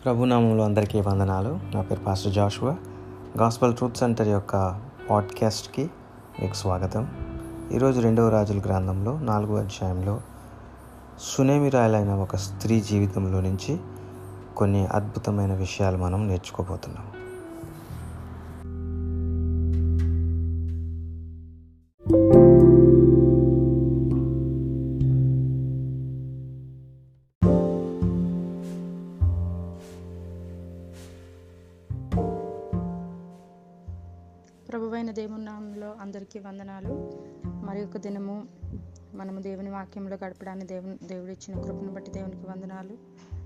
ప్రభునామంలో అందరికీ వందనాలు నా పేరు pastor Joshua gospel truth center యొక్క పాడ్కాస్ట్కి మీకు స్వాగతం ఈరోజు రెండవ రాజుల గ్రంథంలో నాలుగో అధ్యాయంలో సునేమిరాయలైన ఒక స్త్రీ జీవితంలో నుంచి కొన్ని అద్భుతమైన విషయాలు మనం నేర్చుకోబోతున్నాం ప్రభువైన దేవుని నామంలో అందరికీ వందనాలు మరి ఒక దినము మనము దేవుని వాక్యంలో గడపడానికి దేవుని దేవుడు ఇచ్చిన కృపను బట్టి దేవునికి వందనాలు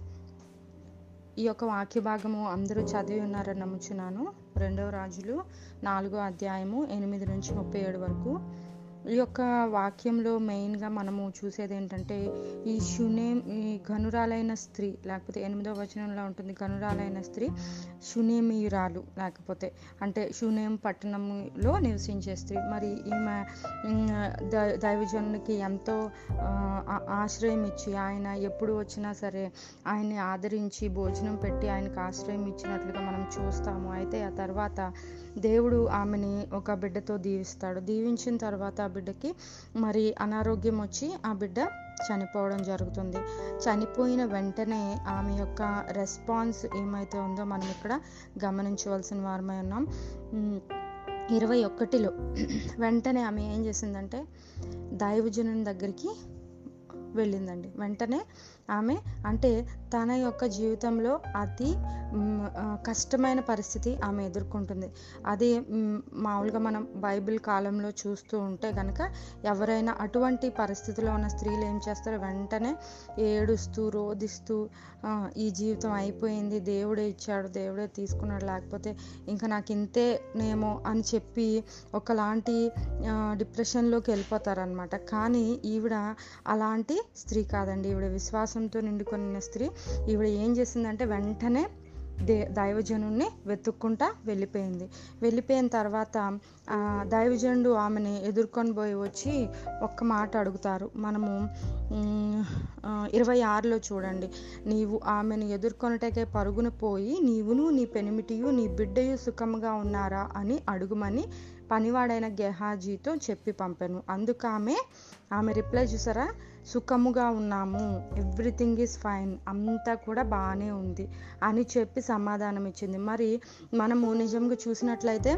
ఈ యొక్క వాక్య భాగము అందరూ చదివి ఉన్నారని నమ్ముచున్నాను రెండవ రాజులు నాలుగో అధ్యాయము ఎనిమిది నుంచి ముప్పై ఏడు వరకు ఈ యొక్క వాక్యంలో మెయిన్గా మనము చూసేది ఏంటంటే ఈ శునేం ఈ ఘనురాలైన స్త్రీ లేకపోతే ఎనిమిదవ వచనంలో ఉంటుంది ఘనురాలైన స్త్రీ శునేమియురాలు లేకపోతే అంటే శునేం పట్టణంలో నివసించే స్త్రీ మరి ఈమె ఉమ్, దై- దైవజనునికి ఎంతో ఆ, ఆ- ఆశ్రయం ఇచ్చి ఆయన ఎప్పుడు వచ్చినా సరే ఆయన్ని ఆదరించి భోజనం పెట్టి ఆయనకు ఆశ్రయం ఇచ్చినట్లుగా మనం చూస్తాము అయితే ఆ తర్వాత దేవుడు ఆమెని ఒక బిడ్డతో దీవిస్తాడు దీవించిన తర్వాత ఆ బిడ్డకి మరి అనారోగ్యం వచ్చి ఆ బిడ్డ చనిపోవడం జరుగుతుంది చనిపోయిన వెంటనే ఆమె యొక్క రెస్పాన్స్ ఏమైతే ఉందో మనం ఇక్కడ గమనించవలసిన వారమై ఉన్నాం ఉమ్, ఇరవై ఒకటిలో వెంటనే ఆమె ఏం చేసిందంటే దైవజనుని దగ్గరికి వెళ్ళిందండి వెంటనే ఆమె అంటే తన యొక్క జీవితంలో అతి మ్, ఆ, కష్టమైన పరిస్థితి ఆమె ఎదుర్కొంటుంది అది మ్, మామూలుగా మనం బైబిల్ కాలంలో చూస్తూ ఉంటే కనుక ఎవరైనా అటువంటి పరిస్థితిలో ఉన్న స్త్రీలు ఏం చేస్తారో వెంటనే ఏడుస్తూ రోదిస్తూ "ఆ, ఈ జీవితం అయిపోయింది దేవుడే ఇచ్చాడు దేవుడే తీసుకున్నాడు లేకపోతే ఇంకా నాకు ఇంతేనేమో అని చెప్పి ఒకలాంటి ఆ, డిప్రెషన్లోకి వెళ్ళిపోతారనమాట కానీ ఈవిడ అలాంటి స్త్రీ కాదండి ఈవిడ విశ్వాసంతో నిండుకున్న స్త్రీ ఈవిడ ఏం చేసిందంటే వెంటనే దే దైవజనుణ్ణి వెతుక్కుంటా వెళ్ళిపోయింది వెళ్ళిపోయిన తర్వాత ఆ, దైవజనుడు ఆమెని ఎదుర్కొని పోయి వచ్చి ఒక్క మాట అడుగుతారు మనము ఉమ్, ఆ, ఇరవై ఆరులో చూడండి నీవు ఆమెను ఎదుర్కొనటకే పరుగున పోయి నీవును నీ పెనిమిటియు నీ బిడ్డయు సుఖముగా ఉన్నారా అని అడుగుమని పనివాడైన గెహాజీతో చెప్పి పంపాను అందుకు ఆమె ఆమె రిప్లై చూసారా సుఖముగా ఉన్నాము ఎవ్రీథింగ్ ఈజ్ ఫైన్ అంతా కూడా బాగానే ఉంది అని చెప్పి సమాధానం ఇచ్చింది మరి మనము నిజంగా చూసినట్లయితే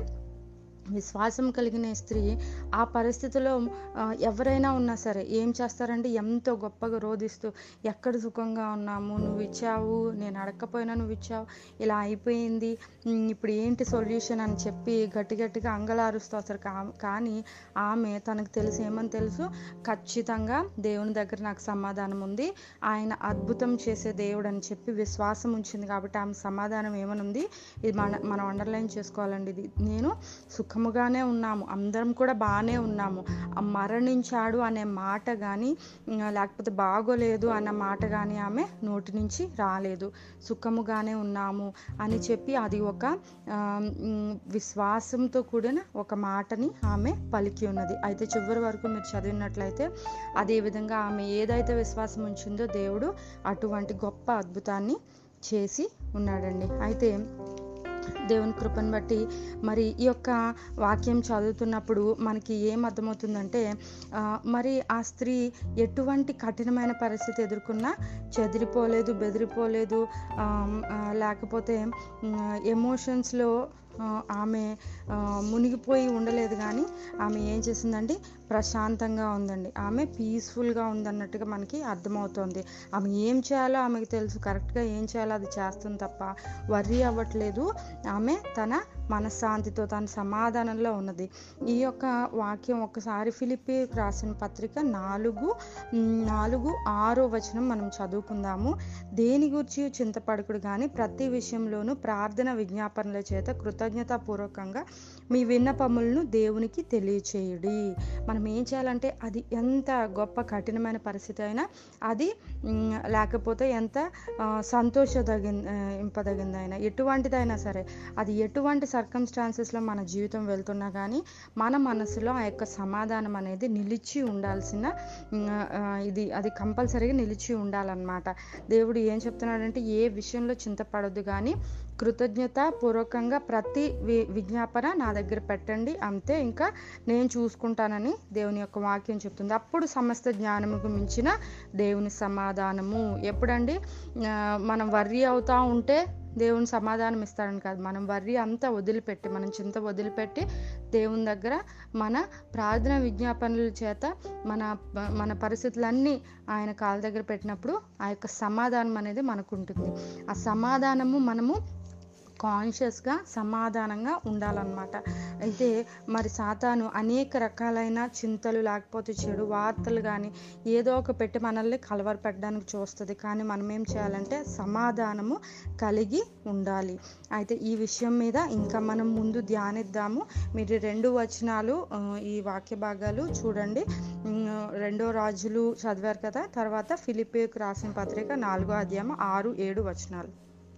విశ్వాసం కలిగిన స్త్రీ ఆ పరిస్థితిలో ఆ, ఎవరైనా ఉన్నా సరే ఏం చేస్తారంటే ఎంతో గొప్పగా రోధిస్తూ ఎక్కడ సుఖంగా ఉన్నాము నువ్వు ఇచ్చావు నేను అడగకపోయినా నువ్వు ఇచ్చావు ఇలా అయిపోయింది ఉమ్, ఇప్పుడు ఏంటి సొల్యూషన్ అని చెప్పి గట్టి గట్టిగా అంగలారుస్తూ వస్తారు కా- కానీ ఆమె తనకు తెలుసు ఏమని తెలుసు ఖచ్చితంగా దేవుని దగ్గర నాకు సమాధానం ఉంది ఆయన అద్భుతం చేసే దేవుడు అని చెప్పి విశ్వాసం ఉంచింది కాబట్టి ఆమె సమాధానం ఏమనుంది ఇది మన మనం అండర్లైన్ చేసుకోవాలండి ఇది నేను సుఖముగానే ఉన్నాము అందరం కూడా బాగానే ఉన్నాము ఆ మరణించాడు అనే మాట కానీ లేకపోతే బాగోలేదు అన్న మాట కానీ ఆమె నోటి నుంచి రాలేదు సుఖముగానే ఉన్నాము అని చెప్పి అది ఒక ఆ, మ్, విశ్వాసంతో కూడిన ఒక మాటని ఆమె పలికి ఉన్నది అయితే చివరి వరకు మీరు చదివినట్లయితే అదే విధంగా ఆమె ఏదైతే విశ్వాసం ఉంచిందో దేవుడు అటువంటి గొప్ప అద్భుతాన్ని చేసి ఉన్నాడండి అయితే దేవుని కృపను బట్టి మరి ఈ యొక్క వాక్యం చదువుతున్నప్పుడు మనకి ఏం అర్థమవుతుందంటే ఆ, మరి ఆ స్త్రీ ఎటువంటి కఠినమైన పరిస్థితి ఎదుర్కొన్నా చెదిరిపోలేదు బెదిరిపోలేదు ఆమ్, ఆ, లేకపోతే ఎమోషన్స్లో ఆమె ఆ, మునిగిపోయి ఉండలేదు కానీ ఆమె ఏం చేసిందండి ప్రశాంతంగా ఉందండి ఆమె పీస్ఫుల్గా ఉందన్నట్టుగా మనకి అర్థమవుతోంది ఆమె ఏం చేయాలో ఆమెకు తెలుసు కరెక్ట్గా ఏం చేయాలో అది చేస్తుంది తప్ప వర్రీ అవ్వట్లేదు ఆమె తన మనశ్శాంతితో తన సమాధానంలో ఉన్నది ఈ యొక్క వాక్యం ఒకసారి ఫిలిపి రాసిన పత్రిక నాలుగు ఉమ్, నాలుగు ఆరో వచనం మనం చదువుకుందాము దేని గురించి చింతపడకుడు కానీ ప్రతి విషయంలోనూ ప్రార్థన విజ్ఞాపనల చేత కృతజ్ఞతాపూర్వకంగా మీ విన్నపములను దేవునికి తెలియచేయుడి మనం ఏం చేయాలంటే అది ఎంత గొప్ప కఠినమైన పరిస్థితి అయినా అది మ్, లేకపోతే ఎంత ఆ, సంతోషదగిన ఆ, ఇంపదగిందైనా ఎటువంటిదైనా సరే అది ఎటువంటి సర్కమ్స్టాన్సెస్లో మన జీవితం వెళ్తున్నా కానీ మన మనసులో ఆ యొక్క సమాధానం అనేది నిలిచి ఉండాల్సిన మ్, ఆ, ఇది అది కంపల్సరీగా నిలిచి ఉండాలన్నమాట దేవుడు ఏం చెప్తున్నాడంటే ఏ విషయంలో చింతపడొద్దు కానీ కృతజ్ఞత పూర్వకంగా ప్రతి వి విజ్ఞాపన నా దగ్గర పెట్టండి అంతే ఇంకా నేను చూసుకుంటానని దేవుని యొక్క వాక్యం చెప్తుంది అప్పుడు సమస్త జ్ఞానముకు మించిన దేవుని సమాధానము ఎప్పుడండి ఆ, మనం వర్రీ అవుతా ఉంటే దేవుని సమాధానం ఇస్తాడని కాదు మనం వర్రీ అంతా వదిలిపెట్టి మనం చింత వదిలిపెట్టి దేవుని దగ్గర మన ప్రార్థన విజ్ఞాపనల చేత మన మన పరిస్థితులన్నీ ఆయన కాళ్ళ దగ్గర పెట్టినప్పుడు ఆ యొక్క సమాధానం అనేది మనకు ఉంటుంది ఆ సమాధానము మనము కాన్షియస్గా సమాధానంగా ఉండాలన్నమాట అయితే మరి సాతాను అనేక రకాలైన చింతలు లేకపోతే చెడు వార్తలు కానీ ఏదో ఒక పెట్టి మనల్ని కలవర పెట్టడానికి చూస్తుంది కానీ మనం ఏం చేయాలంటే సమాధానము కలిగి ఉండాలి అయితే ఈ విషయం మీద ఇంకా మనం ముందు ధ్యానిద్దాము మీరు రెండు వచనాలు ఆ, ఈ వాక్య భాగాలు చూడండి ఉమ్, రెండో రాజులు చదివారు కదా తర్వాత ఫిలిపియకు రాసిన పత్రిక నాలుగో అధ్యాయం ఆరు ఏడు వచనాలు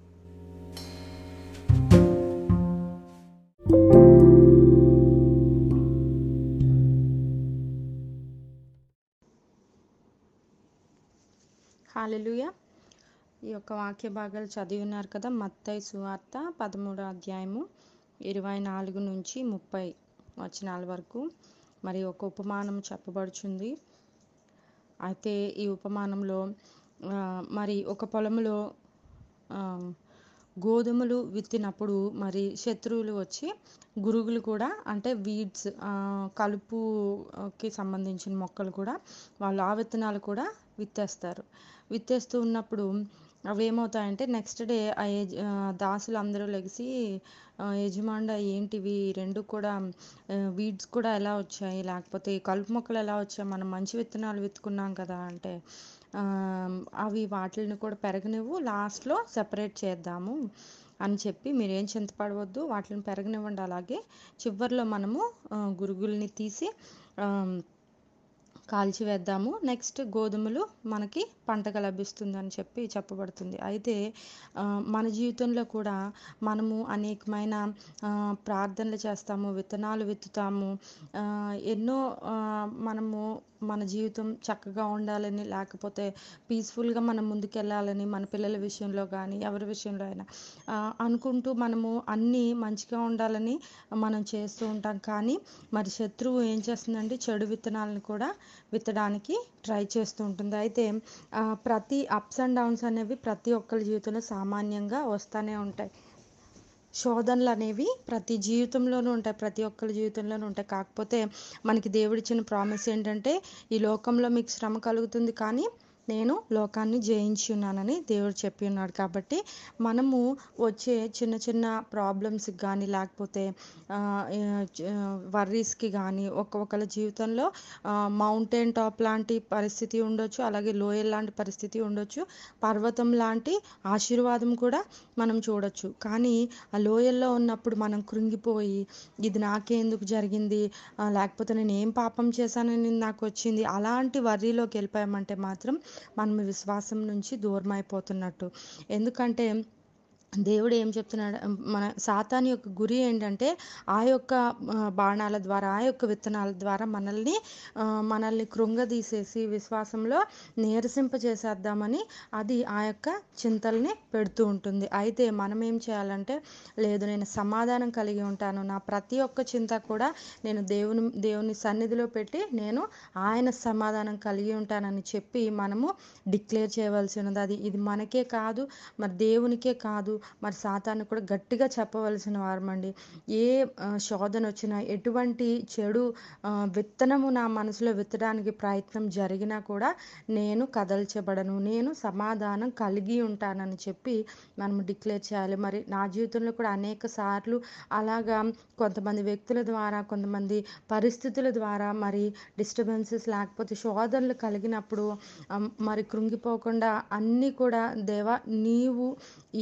హాలెలుయ ఈ యొక్క వాక్య భాగాలు చదివి ఉన్నారు కదా మత్తయి సువార్త పదమూడో అధ్యాయము ఇరవై నాలుగు నుంచి ముప్పై వచనాల వరకు మరి ఒక ఉపమానం చెప్పబడుచుంది అయితే ఈ ఉపమానంలో ఆ, మరి ఒక పొలంలో ఆ, గోధుమలు విత్తినప్పుడు మరి శత్రువులు వచ్చి గురుగులు కూడా అంటే వీడ్స్ కలుపుకి సంబంధించిన మొక్కలు కూడా వాళ్ళు ఆ విత్తనాలు కూడా విత్తేస్తారు విత్తేస్తూ ఉన్నప్పుడు అవి ఏమవుతాయంటే నెక్స్ట్ డే ఆ యజ ఆ, దాసులు అందరూ లెగిసి ఆ, యజమానుడ ఏంటివి ఈ రెండు కూడా వీడ్స్ కూడా ఎలా వచ్చాయి లేకపోతే ఈ కలుపు మొక్కలు ఎలా వచ్చాయి మనం మంచి విత్తనాలు విత్తుకున్నాం కదా అంటే ఆ, అవి వాటిని కూడా పెరగనివ్వు లాస్ట్లో సెపరేట్ చేద్దాము అని చెప్పి మీరేం చింతపడవద్దు వాటిని పెరగనివ్వండి అలాగే చివరిలో మనము ఆ, గురుగుల్ని తీసి ఆ, కాల్చివేద్దాము నెక్స్ట్ గోధుమలు మనకి పంటగా లభిస్తుంది అని చెప్పి చెప్పబడుతుంది అయితే ఆ, మన జీవితంలో కూడా మనము అనేకమైన ఆ, ప్రార్థనలు చేస్తాము విత్తనాలు విత్తుతాము ఆ, ఎన్నో ఆ, మనము మన జీవితం చక్కగా ఉండాలని లేకపోతే పీస్ఫుల్గా మనం ముందుకెళ్ళాలని మన పిల్లల విషయంలో కానీ ఎవరి విషయంలో అయినా ఆ, అనుకుంటూ మనము అన్నీ మంచిగా ఉండాలని మనం చేస్తూ ఉంటాం కానీ మరి శత్రువు ఏం చేస్తుందంటే చెడు విత్తనాలను కూడా విత్తడానికి ట్రై చేస్తూ ఉంటుంది అయితే ఆ, ప్రతి అప్స్ అండ్ డౌన్స్ అనేవి ప్రతి ఒక్కరి జీవితంలో సామాన్యంగా వస్తూనే ఉంటాయి శోధనలు అనేవి ప్రతి జీవితంలోనూ ఉంటాయి ప్రతి ఒక్కరి జీవితంలోనూ ఉంటాయి కాకపోతే మనకి దేవుడిచ్చిన ప్రామిస్ ఏంటంటే ఈ లోకంలో మీకు శ్రమ కలుగుతుంది కానీ నేను లోకాన్ని జయించి ఉన్నానని దేవుడు చెప్పి ఉన్నాడు కాబట్టి మనము వచ్చే చిన్న చిన్న ప్రాబ్లమ్స్కి కానీ లేకపోతే వర్రీస్కి కానీ ఒక్కొక్కరి జీవితంలో మౌంటైన్ టాప్ లాంటి పరిస్థితి ఉండొచ్చు అలాగే లోయల్ లాంటి పరిస్థితి ఉండొచ్చు పర్వతం లాంటి ఆశీర్వాదం కూడా మనం చూడొచ్చు కానీ ఆ లోయల్లో ఉన్నప్పుడు మనం కృంగిపోయి ఇది నాకే ఎందుకు జరిగింది ఆ, లేకపోతే నేను ఏం పాపం చేశానని నాకు వచ్చింది అలాంటి వర్రీలోకి వెళ్ళిపోయామంటే మాత్రం మనం విశ్వాసం నుంచి దూరం అయిపోతున్నట్టు ఎందుకంటే దేవుడు ఏం చెప్తున్నాడు మన సాతాని యొక్క గురి ఏంటంటే ఆ యొక్క ఆ, బాణాల ద్వారా ఆ యొక్క విత్తనాల ద్వారా మనల్ని ఆ, మనల్ని కృంగదీసేసి విశ్వాసంలో నీరసింపజేసేద్దామని అది ఆ యొక్క చింతల్ని పెడుతూ ఉంటుంది అయితే మనం ఏం చేయాలంటే లేదు నేను సమాధానం కలిగి ఉంటాను నా ప్రతి ఒక్క చింత కూడా నేను దేవుని దేవుని సన్నిధిలో పెట్టి నేను ఆయన సమాధానం కలిగి ఉంటానని చెప్పి మనము డిక్లేర్ చేయవలసి ఉన్నది అది ఇది మనకే కాదు మరి దేవునికే కాదు మరి సాతాను కూడా గట్టిగా చెప్పవలసిన వారమండి ఏ ఆ, శోధన వచ్చినా ఎటువంటి చెడు ఆ, విత్తనము నా మనసులో విత్తడానికి ప్రయత్నం జరిగినా కూడా నేను కదల్చబడను నేను సమాధానం కలిగి ఉంటానని చెప్పి మనం డిక్లేర్ చేయాలి మరి నా జీవితంలో కూడా అనేక సార్లు అలాగా కొంతమంది వ్యక్తుల ద్వారా కొంతమంది పరిస్థితుల ద్వారా మరి డిస్టర్బెన్సెస్ లేకపోతే శోధనలు కలిగినప్పుడు ఆ, మరి కృంగిపోకుండా అన్నీ కూడా దేవా నీవు ఈ యొక్క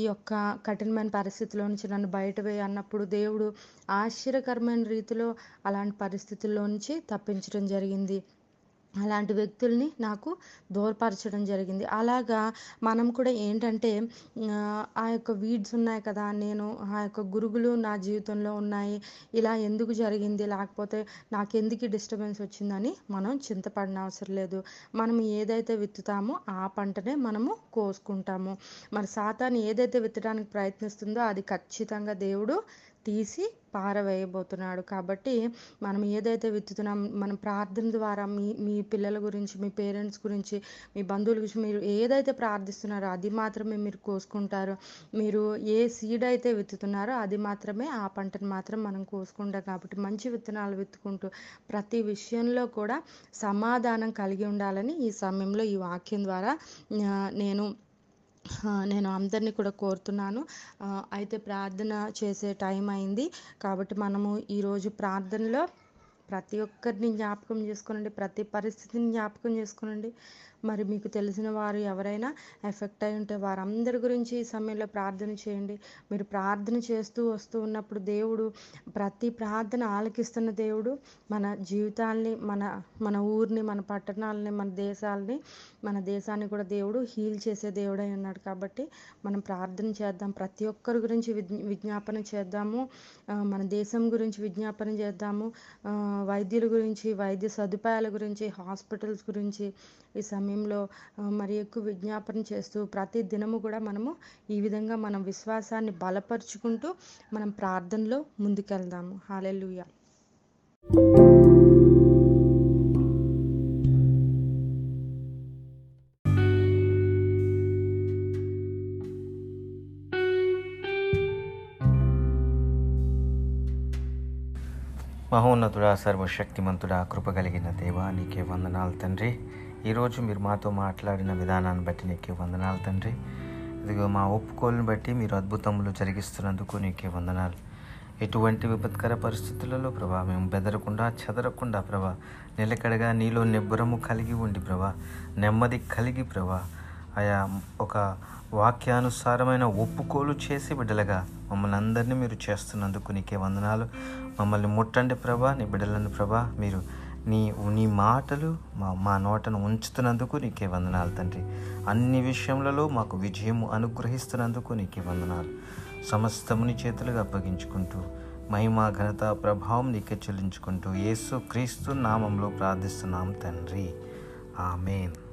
కఠినమైన పరిస్థితిలో నుంచి నన్ను బయట వేయి అన్నప్పుడు దేవుడు ఆశ్చర్యకరమైన రీతిలో అలాంటి పరిస్థితుల్లో నుంచి తప్పించడం జరిగింది అలాంటి వ్యక్తుల్ని నాకు దూరపరచడం జరిగింది అలాగా మనం కూడా ఏంటంటే ఆ, ఆ యొక్క వీడ్స్ ఉన్నాయి కదా నేను ఆ యొక్క గురుగులు నా జీవితంలో ఉన్నాయి ఇలా ఎందుకు జరిగింది లేకపోతే నాకు ఎందుకు డిస్టర్బెన్స్ వచ్చిందని మనం చింతపడిన అవసరం లేదు మనం ఏదైతే విత్తుతామో ఆ పంటనే మనము కోసుకుంటాము మరి సాతాను ఏదైతే విత్తడానికి ప్రయత్నిస్తుందో అది ఖచ్చితంగా దేవుడు తీసి పారవేయబోతున్నాడు కాబట్టి మనం ఏదైతే విత్తుతున్నాం మనం ప్రార్థన ద్వారా మీ మీ పిల్లల గురించి మీ పేరెంట్స్ గురించి మీ బంధువుల గురించి మీరు ఏదైతే ప్రార్థిస్తున్నారో అది మాత్రమే మీరు కోసుకుంటారు మీరు ఏ సీడ్ అయితే విత్తుతున్నారో అది మాత్రమే ఆ పంటను మాత్రం మనం కోసుకుంటాం కాబట్టి మంచి విత్తనాలు విత్తుకుంటూ ప్రతి విషయంలో కూడా సమాధానం కలిగి ఉండాలని ఈ సమయంలో ఈ వాక్యం ద్వారా ఆ, నేను ఆ, నేను అందరినీ కూడా కోరుతున్నాను ఆ, అయితే ప్రార్థన చేసే టైం అయింది కాబట్టి మనము ఈరోజు ప్రార్థనలో ప్రతి ఒక్కరిని జ్ఞాపకం చేసుకోనండి ప్రతి పరిస్థితిని జ్ఞాపకం చేసుకోనండి మరి మీకు తెలిసిన వారు ఎవరైనా ఎఫెక్ట్ అయి ఉంటే వారందరి గురించి ఈ సమయంలో ప్రార్థన చేయండి మీరు ప్రార్థన చేస్తూ వస్తూ ఉన్నప్పుడు దేవుడు ప్రతి ప్రార్థన ఆలకిస్తున్న దేవుడు మన జీవితాల్ని మన మన ఊరిని మన పట్టణాలని మన దేశాలని మన దేశాన్ని కూడా దేవుడు హీల్ చేసే దేవుడై ఉన్నాడు కాబట్టి మనం ప్రార్థన చేద్దాం ప్రతి ఒక్కరి గురించి విజ్ఞ- విజ్ఞాపన చేద్దాము ఆ, మన దేశం గురించి విజ్ఞాపన చేద్దాము ఆ, వైద్యుల గురించి వైద్య సదుపాయాల గురించి హాస్పిటల్స్ గురించి ఈ సమయంలో ఆ, మరి ఎక్కువ విజ్ఞాపన చేస్తూ ప్రతి దినము కూడా మనము ఈ విధంగా మనం విశ్వాసాన్ని బలపరుచుకుంటూ మనం ప్రార్థనలో ముందుకెళ్దాము హాలెలూయా మహోన్నతుడా సర్వశక్తిమంతుడా కృప కలిగిన దేవా నీకే వందనాలు తండ్రి ఈరోజు మీరు మాతో మాట్లాడిన విధానాన్ని బట్టి నీకే వందనాలు తండ్రి ఇదిగో మా ఒప్పుకోలను బట్టి మీరు అద్భుతములు జరిగిస్తున్నందుకు నీకే వందనాలు ఎటువంటి విపత్కర పరిస్థితులలో ప్రభా మేము బెదరకుండా చెదరకుండా ప్రభా నిలకడగా నీలో నిబ్బరము కలిగి ఉండి ప్రభా నెమ్మది కలిగి ప్రభా ఆయా ఒక వాక్యానుసారమైన ఒప్పుకోలు చేసి బిడ్డలుగా మమ్మల్ని అందరినీ మీరు చేస్తున్నందుకు నీకే వందనాలు మమ్మల్ని ముట్టండి ప్రభా నీ బిడ్డలను ప్రభా మీరు నీ నీ మాటలు మా మా నోటను ఉంచుతున్నందుకు నీకే వందనాలు తండ్రి అన్ని విషయములలో మాకు విజయము అనుగ్రహిస్తున్నందుకు నీకే వందనాలు సమస్తము నీ చేతులుగా అప్పగించుకుంటూ మహిమ ఘనత ప్రభావం నీకే చెల్లించుకుంటూ యేసు క్రీస్తు నామంలో ప్రార్థిస్తున్నాం తండ్రి ఆమెన్